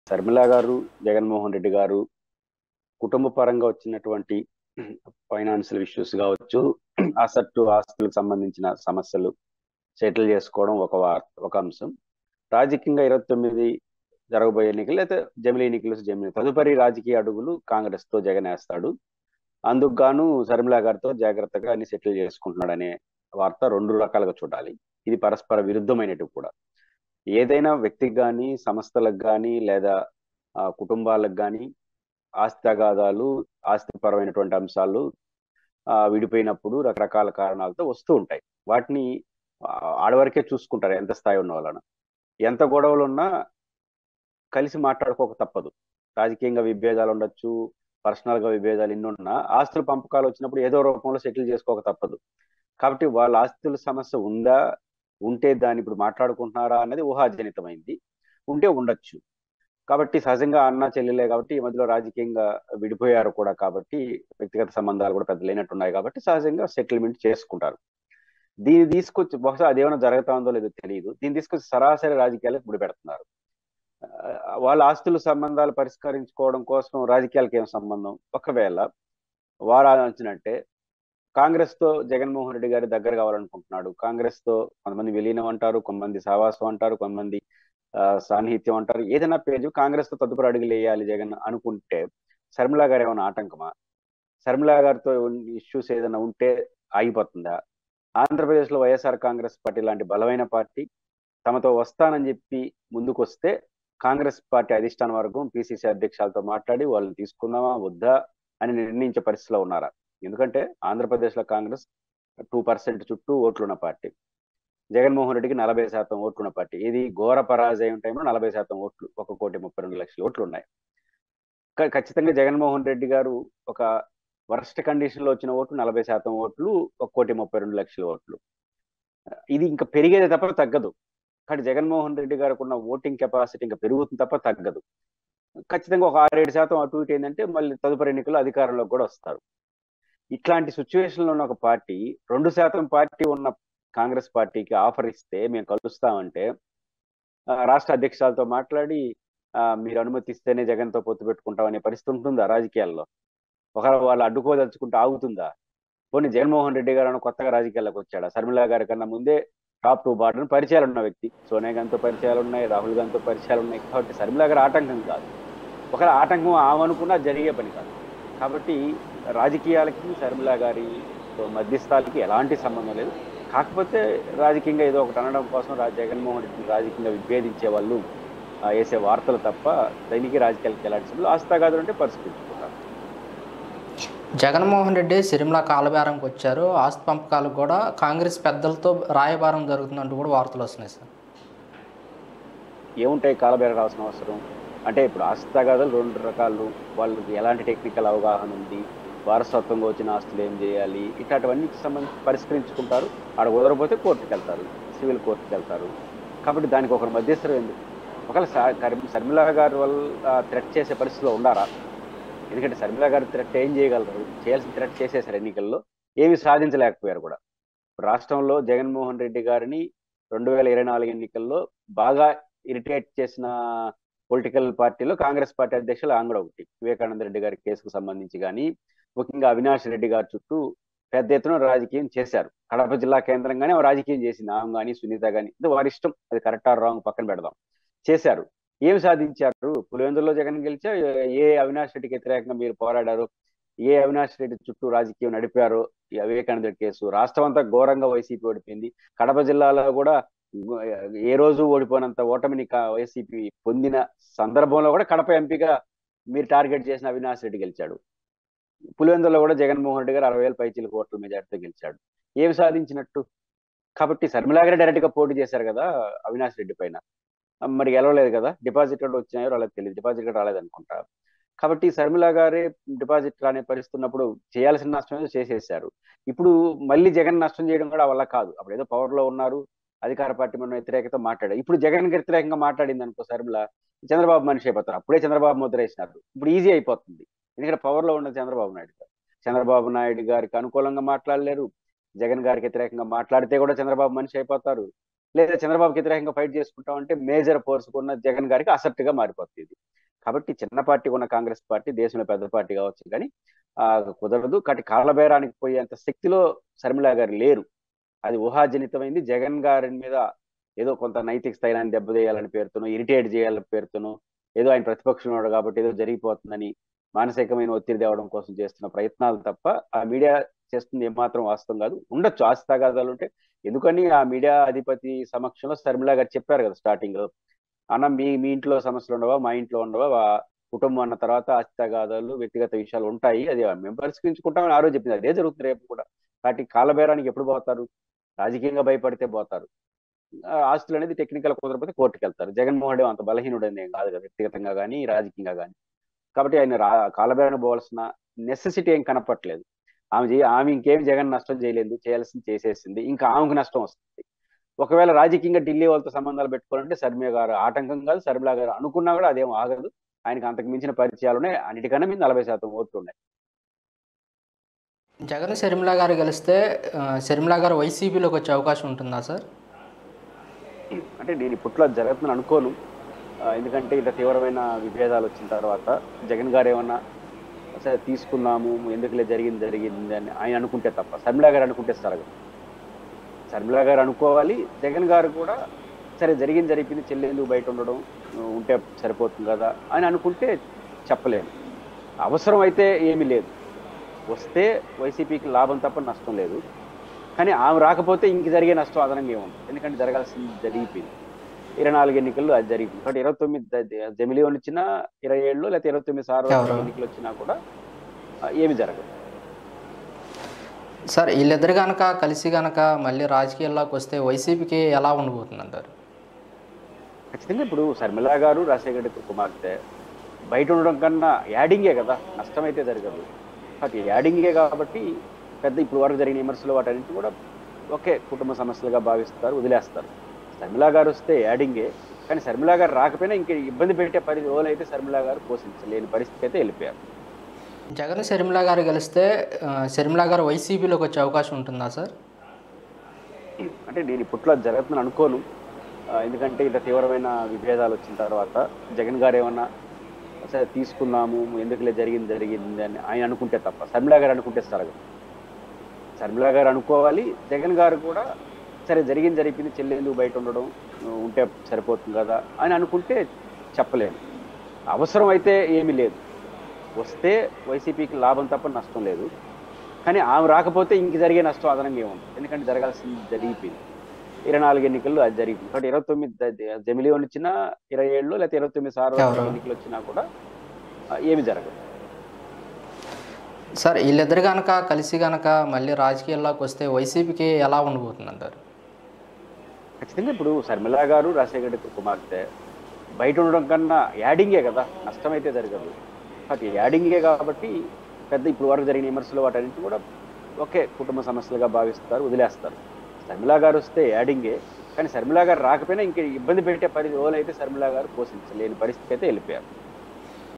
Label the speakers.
Speaker 1: శర్మిల గారు జగన్మోహన్ రెడ్డి గారు కుటుంబ పరంగా వచ్చినటువంటి ఫైనాన్షియల్ ఇష్యూస్ కావచ్చు అసట్టు ఆస్తులకు సంబంధించిన సమస్యలు సెటిల్ చేసుకోవడం ఒక వార్ ఒక అంశం రాజకీయంగా ఇరవై తొమ్మిది జరగబోయే ఎన్నికలు అయితే జమిలీ ఎన్నికలు జమిలీ తదుపరి రాజకీయ అడుగులు కాంగ్రెస్ తో జగన్ వేస్తాడు అందుకు గాను శర్మిల గారితో జాగ్రత్తగా అన్ని సెటిల్ చేసుకుంటున్నాడు అనే వార్త రెండు రకాలుగా చూడాలి ఇది పరస్పర విరుద్ధమైనట్టు కూడా ఏదైనా వ్యక్తికి కానీ సంస్థలకు కానీ లేదా ఆ, కుటుంబాలకు కానీ ఆస్తి తగాదాలు ఆస్తిపరమైనటువంటి అంశాలు ఆ, విడిపోయినప్పుడు రకరకాల కారణాలతో వస్తూ ఉంటాయి వాటిని ఆ, ఆడవరకే చూసుకుంటారు ఎంత స్థాయి ఉన్న వాళ్ళని ఎంత గొడవలు ఉన్నా కలిసి మాట్లాడుకోక తప్పదు రాజకీయంగా విభేదాలు ఉండొచ్చు పర్సనల్ గా విభేదాలు ఎన్ని ఉన్నా ఆస్తుల పంపకాలు వచ్చినప్పుడు ఏదో రూపంలో సెటిల్ చేసుకోక తప్పదు కాబట్టి వాళ్ళ ఆస్తుల సమస్య ఉందా ఉంటే దాన్ని ఇప్పుడు మాట్లాడుకుంటున్నారా అనేది ఊహాజనితమైంది ఉంటే ఉండొచ్చు కాబట్టి సహజంగా అన్న చెల్లెలే కాబట్టి ఈ మధ్యలో రాజకీయంగా విడిపోయారు కూడా కాబట్టి వ్యక్తిగత సంబంధాలు కూడా పెద్ద లేనట్టున్నాయి కాబట్టి సహజంగా సెటిల్మెంట్ చేసుకుంటారు దీన్ని తీసుకొచ్చి బహుశా అదేమైనా జరుగుతా ఉందో లేదో తెలియదు దీన్ని తీసుకొచ్చి సరాసరి రాజకీయాలకు ముడి పెడుతున్నారు ఆ, వాళ్ళ ఆస్తుల సంబంధాలు పరిష్కరించుకోవడం కోసం రాజకీయాలకు ఏం సంబంధం ఒకవేళ వారు ఆలోచించినట్టే కాంగ్రెస్ తో జగన్మోహన్ రెడ్డి గారి దగ్గర కావాలనుకుంటున్నాడు కాంగ్రెస్ తో కొంతమంది విలీనం అంటారు కొంతమంది సహవాసం అంటారు కొంతమంది ఆ, సాన్నిహిత్యం అంటారు ఏదైనా పేరు కాంగ్రెస్ తో తదుపరి అడుగులు వేయాలి జగన్ అనుకుంటే శర్మిలా గారు ఏమైనా ఆటంకమా శర్మిలా గారితో ఇష్యూస్ ఏదైనా ఉంటే ఆగిపోతుందా ఆంధ్రప్రదేశ్ లో వైఎస్ఆర్ కాంగ్రెస్ పార్టీ లాంటి బలమైన పార్టీ తమతో వస్తానని చెప్పి ముందుకు వస్తే కాంగ్రెస్ పార్టీ అధిష్టాన వర్గం పిసిసి అధ్యక్షాలతో మాట్లాడి వాళ్ళని తీసుకుందామా వద్దా అని నిర్ణయించే పరిస్థితిలో ఉన్నారా ఎందుకంటే ఆంధ్రప్రదేశ్ లో కాంగ్రెస్ టూ పర్సెంట్ చుట్టూ ఓట్లున్న పార్టీ జగన్మోహన్ రెడ్డికి నలభై శాతం ఓట్లున్న పార్టీ ఇది ఘోర పరాజయం టైంలో నలభై శాతం ఓట్లు ఒక కోటి ముప్పై రెండు లక్షల ఓట్లు ఉన్నాయి క- ఖచ్చితంగా జగన్మోహన్ రెడ్డి గారు ఒక వర్స్ట్ కండిషన్ లో వచ్చిన ఓట్లు నలభై శాతం ఓట్లు ఒక కోటి ముప్పై రెండు లక్షల ఓట్లు ఇది ఇంకా పెరిగేది తప్ప తగ్గదు కానీ జగన్మోహన్ రెడ్డి గారికి ఉన్న ఓటింగ్ కెపాసిటీ ఇంకా పెరుగుతుంది తప్ప తగ్గదు ఖచ్చితంగా ఒక ఆరేడు శాతం అటు ఇటు ఏంటంటే మళ్ళీ తదుపరి ఎన్నికల్లో అధికారంలోకి కూడా వస్తారు ఇట్లాంటి సిచ్యువేషన్ లో ఉన్న ఒక పార్టీ రెండు శాతం పార్టీ ఉన్న కాంగ్రెస్ పార్టీకి ఆఫర్ ఇస్తే మేము కలుస్తామంటే ఆ, రాష్ట్ర అధ్యక్షులతో మాట్లాడి ఆ, మీరు అనుమతిస్తేనే జగన్తో పొత్తు పెట్టుకుంటామనే పరిస్థితి ఉంటుందా రాజకీయాల్లో ఒకవేళ వాళ్ళు అడ్డుకోదలుచుకుంటే ఆగుతుందా పోనీ జగన్మోహన్ రెడ్డి గారు ఏమైనా కొత్తగా రాజకీయాల్లోకి వచ్చాడా శర్మిల గారి కన్నా ముందే టాప్ టూ బార్డర్ పరిచయాలు ఉన్న వ్యక్తి సోనియా గాంధీతో పరిచయాలు ఉన్నాయి రాహుల్ గాంధీతో పరిచయాలు ఉన్నాయి కాబట్టి శర్మిల గారి ఆటంకం కాదు ఒకవేళ ఆటంకం ఆమెనుకున్నా జరిగే పని కాదు కాబట్టి రాజకీయాలకి శర్మిల గారితో మధ్యస్థాలకి ఎలాంటి సంబంధం లేదు కాకపోతే రాజకీయంగా ఏదో ఒకటి అనడం కోసం రా- జగన్మోహన్ రెడ్డిని రాజకీయంగా విభేదించే వాళ్ళు ఆ, వేసే వార్తలు తప్ప దైనిక రాజకీయాలకు ఎలాంటి సంబంధం ఆస్తాగాదులు అంటే పరిష్కరించుకుంటారు
Speaker 2: జగన్మోహన్ రెడ్డి సిరిమల కాలబేరంకి వచ్చారు ఆస్తి పంపకాలకు కూడా కాంగ్రెస్ పెద్దలతో రాయబారం జరుగుతుందంటూ కూడా వార్తలు వస్తున్నాయి సార్
Speaker 1: ఏముంటాయి కాలబేర రావాల్సిన అవసరం అంటే ఇప్పుడు ఆస్తిగాదులు రెండు రకాలు వాళ్ళకి ఎలాంటి టెక్నికల్ అవగాహన ఉంది వారసత్వంగా వచ్చిన ఆస్తులు ఏం చేయాలి ఇట్లాంటివన్నీ సంబంధించి పరిష్కరించుకుంటారు ఆడ కుదరపోతే కోర్టుకి వెళ్తారు సివిల్ కోర్టుకి వెళ్తారు కాబట్టి దానికి ఒకరు మధ్యస్థరం ఎందుకు ఒకవేళ స- కరి- శర్మిల గారి వల్ల థ్రెట్ చేసే పరిస్థితిలో ఉండారా ఎందుకంటే శర్మిల గారి థ్రెట్ ఏం చేయగలరు చేయాల్సిన థ్రెట్ చేసేసారు ఎన్నికల్లో ఏమి సాధించలేకపోయారు కూడా రాష్ట్రంలో జగన్మోహన్ రెడ్డి గారిని రెండు వేల ఇరవై నాలుగు ఎన్నికల్లో బాగా ఇరిటేట్ చేసిన పొలిటికల్ పార్టీలో కాంగ్రెస్ పార్టీ అధ్యక్షులు ఆంగ్ల ఒకటి వివేకానంద రెడ్డి గారి కేసుకు సంబంధించి కానీ ముఖ్యంగా అవినాష్ రెడ్డి గారి చుట్టూ పెద్ద ఎత్తున రాజకీయం చేశారు కడప జిల్లా కేంద్రంగానే ఆమె రాజకీయం చేసింది ఆమె కానీ సునీత కానీ ఇది వారి ఇష్టం అది కరెక్ట్ ఆర్ రాంగ్ పక్కన పెడదాం చేశారు ఏం సాధించారు పులివెందుల్లో జగన్ గెలిచా ఏ అవినాష్ రెడ్డికి వ్యతిరేకంగా మీరు పోరాడారు ఏ అవినాష్ రెడ్డి చుట్టూ రాజకీయం నడిపారో ఈ వివేకానంద రెడ్డి కేసు రాష్ట్రం అంతా ఘోరంగా వైసీపీ ఓడిపోయింది కడప జిల్లాలో కూడా ఏ రోజు ఓడిపోయినంత ఓటమిని కా- వైసీపీ పొందిన సందర్భంలో కూడా కడప ఎంపీగా మీరు టార్గెట్ చేసిన అవినాష్ రెడ్డి గెలిచాడు పులివెందులో కూడా జగన్మోహన్ రెడ్డి గారు అరవై వేల పైచీల కోట్ల మెజార్టీతో గెలిచాడు ఏమి సాధించినట్టు కాబట్టి శర్మిలాగారే డైరెక్ట్ గా పోటీ చేశారు కదా అవినాష్ రెడ్డి పైన మరి గెలవలేదు కదా డిపాజిట్ కూడా వచ్చినాయో వాళ్ళకి తెలియదు డిపాజిట్ కూడా రాలేదనుకుంటా కాబట్టి శర్మిల గారే డిపాజిట్ రాని పరిస్థితి ఉన్నప్పుడు చేయాల్సిన నష్టం ఏదో చేసేసారు ఇప్పుడు మళ్ళీ జగన్ నష్టం చేయడం కూడా వల్ల కాదు అప్పుడు ఏదో పవర్ లో ఉన్నారు అధికార పార్టీ మన వ్యతిరేకత మాట్లాడారు ఇప్పుడు జగన్ వ్యతిరేకంగా మాట్లాడింది అనుకో శర్మిల చంద్రబాబు మనిషి అయిపోతారు అప్పుడే చంద్రబాబు ముద్ర వేసినారు ఇప్పుడు ఈజీ అయిపోతుంది ఎందుకంటే పవర్ లో ఉన్నది చంద్రబాబు నాయుడు గారు చంద్రబాబు నాయుడు గారికి అనుకూలంగా మాట్లాడలేరు జగన్ గారికి వ్యతిరేకంగా మాట్లాడితే కూడా చంద్రబాబు మనిషి అయిపోతారు లేదా చంద్రబాబుకి వ్యతిరేకంగా ఫైట్ చేసుకుంటాం అంటే మేజర్ ఫోర్స్ ఉన్న జగన్ గారికి అసెప్ట్ గా మారిపోతుంది ఇది కాబట్టి చిన్న పార్టీ ఉన్న కాంగ్రెస్ పార్టీ దేశంలో పెద్ద పార్టీ కావచ్చు కానీ ఆ కుదరదు కాబట్టి కాళ్ళబేరానికి పోయేంత శక్తిలో శర్మిల గారు లేరు అది ఊహాజనితమైంది జగన్ గారి మీద ఏదో కొంత నైతిక స్థైర్యాన్ని దెబ్బతీయాలని పేరుతోనో ఇరిటేట్ చేయాలని పేరుతోనో ఏదో ఆయన ప్రతిపక్షం ఉన్నాడు కాబట్టి ఏదో జరిగిపోతుందని మానసికమైన ఒత్తిడి తేవడం కోసం చేస్తున్న ప్రయత్నాలు తప్ప ఆ మీడియా చేస్తుంది ఏమాత్రం వాస్తవం కాదు ఉండొచ్చు ఆస్తి తగాదాలు ఉంటే ఎందుకని ఆ మీడియా అధిపతి సమక్షంలో శర్మిల గారు చెప్పారు కదా స్టార్టింగ్ లో అన్న మీ మీ ఇంట్లో సమస్యలు ఉండవా మా ఇంట్లో ఉండవా వా- కుటుంబం అన్న తర్వాత ఆస్తి తగాదాలు వ్యక్తిగత విషయాలు ఉంటాయి అది మేము పరిష్కరించుకుంటామని ఆ రోజు చెప్పింది అదే జరుగుతుంది రేపు కూడా కాబట్టి కాలబేరానికి ఎప్పుడు పోతారు రాజకీయంగా భయపడితే పోతారు ఆ ఆస్తులు అనేది టెక్నికల్ కుదరకపోతే కోర్టుకు వెళ్తారు జగన్మోహన్ రెడ్డి అంత బలహీనుడని ఏం కాదు కదా వ్యక్తిగతంగా కానీ రాజకీయంగా కానీ కాబట్టి ఆయన రా కాలబేరానికి పోవాల్సిన నెసెసిటీ ఏం కనపట్లేదు ఆమె చేయ ఆమె ఇంకేం జగన్ నష్టం చేయలేదు చేయాల్సింది చేసేసింది ఇంకా ఆమెకు నష్టం వస్తుంది ఒకవేళ రాజకీయంగా ఢిల్లీ వాళ్ళతో సంబంధాలు పెట్టుకోవాలంటే శర్మిల గారు ఆటంకం కాదు శర్మిల గారు అనుకున్నా కూడా అదేం ఆగదు ఆయనకి అంతకు మించిన పరిచయాలు ఉన్నాయి అన్నిటికన్నా మీద నలభై శాతం ఓట్లు ఉన్నాయి
Speaker 2: జగన్ షర్మిల గారు గెలిస్తే ఆ, షర్మిల గారు వైసీపీలోకి వచ్చే అవకాశం ఉంటుందా సార్
Speaker 1: అంటే నేను ఇప్పట్లో అది జరుగుతుందని అనుకోను ఆ, ఎందుకంటే ఇంత తీవ్రమైన విభేదాలు వచ్చిన తర్వాత జగన్ గారు ఏమన్నా సరే తీసుకున్నాము ఎందుకులే జరిగింది జరిగింది అని ఆయన అనుకుంటే తప్ప శర్మిల గారు అనుకుంటే జరగదు శర్మిల గారు అనుకోవాలి జగన్ గారు కూడా సరే జరిగింది జరిపింది చెల్లి ఎందుకు బయట ఉండడం ఉంటే సరిపోతుంది కదా అని అనుకుంటే చెప్పలేము అవసరం అయితే ఏమీ లేదు వస్తే వైసీపీకి లాభం తప్ప నష్టం లేదు కానీ ఆమె రాకపోతే ఇంక జరిగే నష్టం అదనంగా ఏముంది ఎందుకంటే జరగాల్సింది జరిగిపోయింది ఇరవై నాలుగు ఎన్నికల్లో అది జరిగింది కాబట్టి ఇరవై తొమ్మిది జమిలీ వచ్చిన ఇరవై ఏళ్ళు లేకపోతే ఇరవై తొమ్మిది సార్లు
Speaker 2: ఎవరు?
Speaker 1: ఎన్నికలు వచ్చినా కూడా ఆ, ఏమి జరగదు
Speaker 2: సార్ వీళ్ళిద్దరు కనుక కలిసి కనుక మళ్ళీ రాజకీయాల్లోకి వస్తే వైసీపీకి ఎలా ఉండబోతుంది అంటారు
Speaker 1: ఖచ్చితంగా ఇప్పుడు శర్మిల గారు రాజశేఖర రెడ్డి కుమార్తె బయట ఉండడం కన్నా యాడింగే కదా నష్టం అయితే జరగదు కాబట్టి యాడింగే కాబట్టి పెద్ద ఇప్పుడు వరకు జరిగిన విమర్శలు వాటన్నింటి కూడా ఒకే కుటుంబ సమస్యలుగా భావిస్తారు వదిలేస్తారు శర్మిల గారు వస్తే యాడింగే కానీ శర్మిల గారు రాకపోయినా ఇంక ఇబ్బంది పెట్టే పరి రోజులు అయితే శర్మిల గారు పోషించలేని పరిస్థితి అయితే వెళ్ళిపోయారు
Speaker 2: జగన్ షర్మిల గారు గెలిస్తే ఆ, షర్మిల గారు వైసీపీలోకి వచ్చే అవకాశం ఉంటుందా సార్
Speaker 1: అంటే నేను ఇప్పట్లో అది జరుగుతుందని అనుకోను ఆ, ఎందుకంటే ఇంత తీవ్రమైన విభేదాలు వచ్చిన తర్వాత జగన్ గారు ఏమన్నా సరే తీసుకున్నాము ఎందుకులే జరిగింది జరిగింది అని ఆయన అనుకుంటే తప్ప శర్మిల గారు అనుకుంటే జరగదు శర్మిల గారు అనుకోవాలి జగన్ గారు కూడా సరే జరిగింది జరిపింది చెల్లి ఎందుకు బయట ఉండడం ఉంటే సరిపోతుంది కదా అని అనుకుంటే చెప్పలేము అవసరం అయితే ఏమీ లేదు వస్తే వైసీపీకి లాభం తప్ప నష్టం లేదు కానీ ఆమె రాకపోతే ఇంక జరిగే నష్టం అదనంగా ఏముంది ఎందుకంటే జరగాల్సింది జరిగిపోయింది ఇరవై నాలుగు ఎన్నికల్లో అది జరిగింది కాబట్టి ఇరవై తొమ్మిది జమిలీ వచ్చిన ఇరవై ఏళ్ళు లేకపోతే ఇరవై తొమ్మిది సార్లు
Speaker 2: ఎవరు?
Speaker 1: ఎన్నికలు వచ్చినా కూడా ఆ, ఏమి జరగదు
Speaker 2: సార్ వీళ్ళిద్దరు కనుక కలిసి కనుక మళ్ళీ రాజకీయాల్లోకి వస్తే వైసీపీకి ఎలా ఉండబోతుంది అంటారు
Speaker 1: ఖచ్చితంగా ఇప్పుడు శర్మిల గారు రాజశేఖర రెడ్డి కుమార్తె బయట ఉండడం కన్నా యాడింగే కదా నష్టం అయితే జరగదు కాబట్టి యాడింగే కాబట్టి పెద్ద ఇప్పుడు వరకు జరిగిన విమర్శలు వాటన్నింటి కూడా ఒకే కుటుంబ సమస్యలుగా భావిస్తారు వదిలేస్తారు శర్మిల గారు వస్తే యాడింగే కానీ శర్మిల గారు రాకపోయినా ఇంక ఇబ్బంది పెట్టే పరి రోజులు అయితే శర్మిల గారు పోషించలేని పరిస్థితి అయితే వెళ్ళిపోయారు